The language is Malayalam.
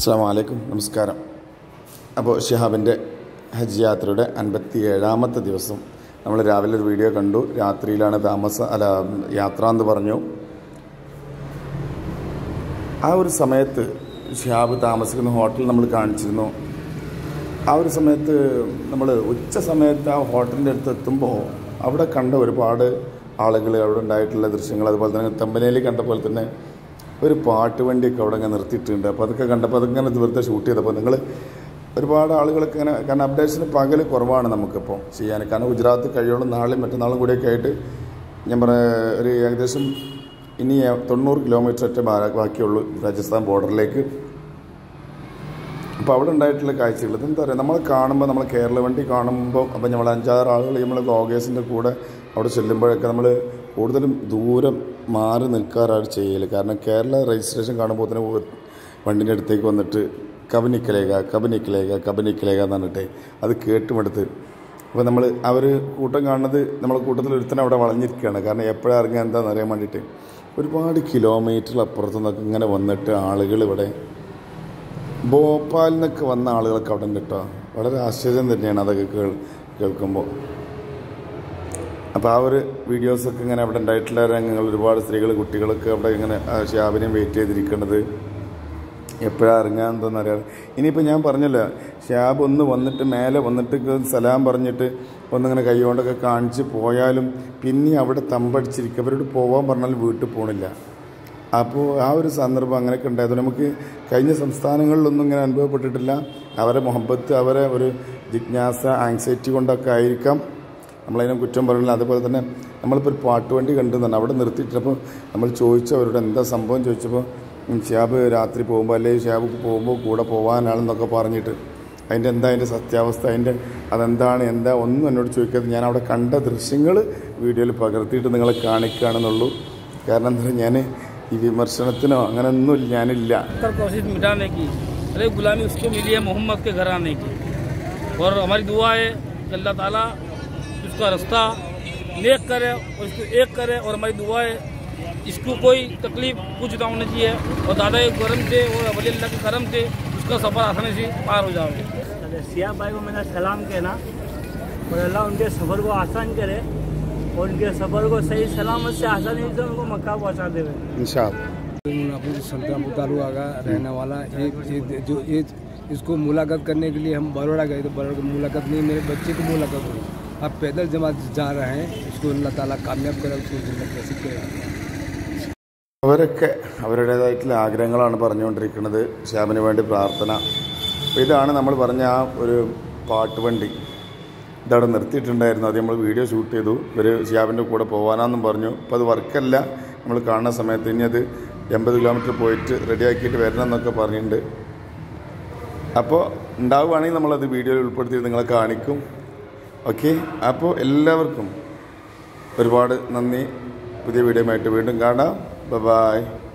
അസ്സാം വലൈക്കും നമസ്കാരം അപ്പോൾ ഷിഹാബിൻ്റെ ഹജ്ജ് യാത്രയുടെ അൻപത്തി ഏഴാമത്തെ ദിവസം നമ്മൾ രാവിലെ ഒരു വീഡിയോ കണ്ടു രാത്രിയിലാണ് താമസ അല്ല യാത്ര എന്ന് പറഞ്ഞു ആ ഒരു സമയത്ത് ഷിഹാബ് താമസിക്കുന്ന ഹോട്ടൽ നമ്മൾ കാണിച്ചിരുന്നു ആ ഒരു സമയത്ത് നമ്മൾ ഉച്ച സമയത്ത് ആ ഹോട്ടലിൻ്റെ അടുത്ത് എത്തുമ്പോൾ അവിടെ കണ്ട ഒരുപാട് ആളുകൾ അവിടെ ഉണ്ടായിട്ടുള്ള ദൃശ്യങ്ങൾ അതുപോലെ തന്നെ തമ്പനയിൽ കണ്ട പോലെ തന്നെ ഒരു പാട്ട് വണ്ടിയൊക്കെ അവിടെ അങ്ങനെ നിർത്തിയിട്ടുണ്ട് അപ്പോൾ അതൊക്കെ കണ്ടപ്പോൾ അതിങ്ങനെ വെറുതെ ഷൂട്ട് ചെയ്തപ്പോൾ നിങ്ങൾ ഒരുപാട് ആളുകൾക്ക് ഇങ്ങനെ കാരണം അപ്ഡേഷന് പകൽ കുറവാണ് നമുക്കിപ്പോൾ ചെയ്യാൻ കാരണം ഗുജറാത്ത് കഴിയോളം നാളെയും മറ്റന്നാളും കൂടിയൊക്കെ ആയിട്ട് ഞാൻ പറഞ്ഞ ഒരു ഏകദേശം ഇനി തൊണ്ണൂറ് കിലോമീറ്റർ ഒറ്റ ബാക്കിയുള്ളൂ രാജസ്ഥാൻ ബോർഡറിലേക്ക് അപ്പോൾ അവിടെ ഉണ്ടായിട്ടുള്ള കാഴ്ചകൾ ഇതെന്താ പറയുക നമ്മൾ കാണുമ്പോൾ നമ്മൾ കേരള വണ്ടി കാണുമ്പോൾ അപ്പോൾ നമ്മൾ അഞ്ചാറ് ആളുകൾ നമ്മൾ ഗോഗേസിൻ്റെ കൂടെ അവിടെ ചെല്ലുമ്പോഴൊക്കെ നമ്മൾ കൂടുതലും ദൂരം മാറി നിൽക്കാറാണ് ചെയ്യൽ കാരണം കേരള രജിസ്ട്രേഷൻ കാണുമ്പോൾ തന്നെ വണ്ടിൻ്റെ അടുത്തേക്ക് വന്നിട്ട് കബനിക്കലേക കബനിക്കലേക കബനിക്കലേക എന്ന് പറഞ്ഞിട്ട് അത് കേട്ടുമെടുത്ത് അപ്പോൾ നമ്മൾ അവർ കൂട്ടം കാണുന്നത് നമ്മളെ കൂട്ടത്തിൽ ഒരുത്തനെ അവിടെ വളഞ്ഞിരിക്കുകയാണ് കാരണം എപ്പോഴാണ് ഇറങ്ങുക എന്താണെന്ന് അറിയാൻ വേണ്ടിയിട്ട് ഒരുപാട് കിലോമീറ്റർ അപ്പുറത്തു നിന്നൊക്കെ ഇങ്ങനെ വന്നിട്ട് ആളുകൾ ഇവിടെ ഭോപ്പാലിൽ നിന്നൊക്കെ വന്ന ആളുകളൊക്കെ അവിടെ ഉണ്ട് കേട്ടോ വളരെ ആശ്ചര്യം തന്നെയാണ് അതൊക്കെ കേൾ കേൾക്കുമ്പോൾ അപ്പോൾ ആ ഒരു വീഡിയോസൊക്കെ ഇങ്ങനെ അവിടെ ഉണ്ടായിട്ടുള്ള രംഗങ്ങൾ ഒരുപാട് സ്ത്രീകൾ കുട്ടികളൊക്കെ അവിടെ ഇങ്ങനെ ഷാബിനെയും വെയിറ്റ് ചെയ്തിരിക്കുന്നത് എപ്പോഴാണ് ഇറങ്ങാൻ എന്താണെന്നറിയാതെ ഇനിയിപ്പോൾ ഞാൻ പറഞ്ഞല്ലോ ഷാബ് ഒന്ന് വന്നിട്ട് മേലെ വന്നിട്ട് സലാം പറഞ്ഞിട്ട് ഒന്നിങ്ങനെ കൈകൊണ്ടൊക്കെ കാണിച്ച് പോയാലും പിന്നെ അവിടെ തമ്പടിച്ചിരിക്കുക അവരോട് പോകാൻ പറഞ്ഞാൽ വീട്ടിൽ പോകണില്ല അപ്പോൾ ആ ഒരു സന്ദർഭം അങ്ങനെയൊക്കെ ഉണ്ടായത് നമുക്ക് കഴിഞ്ഞ സംസ്ഥാനങ്ങളിലൊന്നും ഇങ്ങനെ അനുഭവപ്പെട്ടിട്ടില്ല അവരെ മുഹബത്ത് അവരെ ഒരു ജിജ്ഞാസ ആങ്സൈറ്റി കൊണ്ടൊക്കെ ആയിരിക്കാം നമ്മളതിനെ കുറ്റം പറയുന്നില്ല അതുപോലെ തന്നെ നമ്മളിപ്പോൾ ഒരു പാട്ടുവണ്ടി കണ്ടെന്നാണ് അവിടെ നിർത്തിയിട്ടപ്പോൾ നമ്മൾ ചോദിച്ചു അവരോട് എന്താ സംഭവം ചോദിച്ചപ്പോൾ ഷാബ് രാത്രി പോകുമ്പോൾ അല്ലെങ്കിൽ ഷാബ് പോകുമ്പോൾ കൂടെ പോകാനാണെന്നൊക്കെ പറഞ്ഞിട്ട് അതിൻ്റെ എന്താ അതിൻ്റെ സത്യാവസ്ഥ അതിൻ്റെ അതെന്താണ് എന്താ ഒന്നും എന്നോട് ചോദിക്കാതെ ഞാൻ അവിടെ കണ്ട ദൃശ്യങ്ങൾ വീഡിയോയിൽ പകർത്തിയിട്ട് നിങ്ങളെ കാണിക്കുകയാണെന്നുള്ളൂ കാരണം എന്താ ഞാൻ ഈ വിമർശനത്തിനോ അങ്ങനെയൊന്നും ഞാനില്ല कर कोशिश मिटाने की अरे गुलामी उसको मिली है मोहम्मद के घर आने की और हमारी दुआ है कि अल्लाह ताला उसका रास्ता नेक करे और इसको एक करे और हमारी दुआ है इसको कोई तकलीफ कुछ ना होना चाहिए और दादा के करम से और वली अल्लाह के करम से उसका सफ़र आसानी से पार हो जाओगे अरे सिया भाई को मेरा सलाम कहना और अल्लाह उनके सफ़र को आसान करे और उनके सफ़र को सही सलामत से आसानी से उनको मक्का पहुंचा देवे ഇൻഷാ अबू संतरामपुर तालुका का रहने वाला ये, ये जो ये इसको मुलाकात करने के लिए हम बड़ोड़ा गए तो बड़ोड़ा मुलाकात नहीं मेरे बच्चे की मुलाकात हुई अब पैदल जमा जा रहे हैं उसको अल्लाह ताला कामयाब करे उसको जन्नत नसीब करे അവരൊക്കെ അവരുടേതായിട്ടുള്ള ആഗ്രഹങ്ങളാണ് പറഞ്ഞുകൊണ്ടിരിക്കുന്നത് ഷാബിന് വേണ്ടി പ്രാർത്ഥന അപ്പോൾ ഇതാണ് നമ്മൾ പറഞ്ഞ ആ ഒരു പാട്ടുവണ്ടി ഇതവിടെ നിർത്തിയിട്ടുണ്ടായിരുന്നു അത് നമ്മൾ വീഡിയോ ഷൂട്ട് ചെയ്തു ഇവർ ഷിയാബിൻ്റെ കൂടെ പോകാനാന്നും പറഞ്ഞു അപ്പോൾ അത് വർക്കല്ല നമ്മൾ കാണുന്ന സമയത്ത് ഇനി അത് എൺപത് കിലോമീറ്റർ പോയിട്ട് റെഡിയാക്കിയിട്ട് വരണം എന്നൊക്കെ പറഞ്ഞിട്ടുണ്ട് അപ്പോൾ ഉണ്ടാവുകയാണെങ്കിൽ നമ്മളത് വീഡിയോയിൽ ഉൾപ്പെടുത്തി നിങ്ങളെ കാണിക്കും ഓക്കെ അപ്പോൾ എല്ലാവർക്കും ഒരുപാട് നന്ദി പുതിയ വീഡിയോയുമായിട്ട് വീണ്ടും കാണാം ബൈ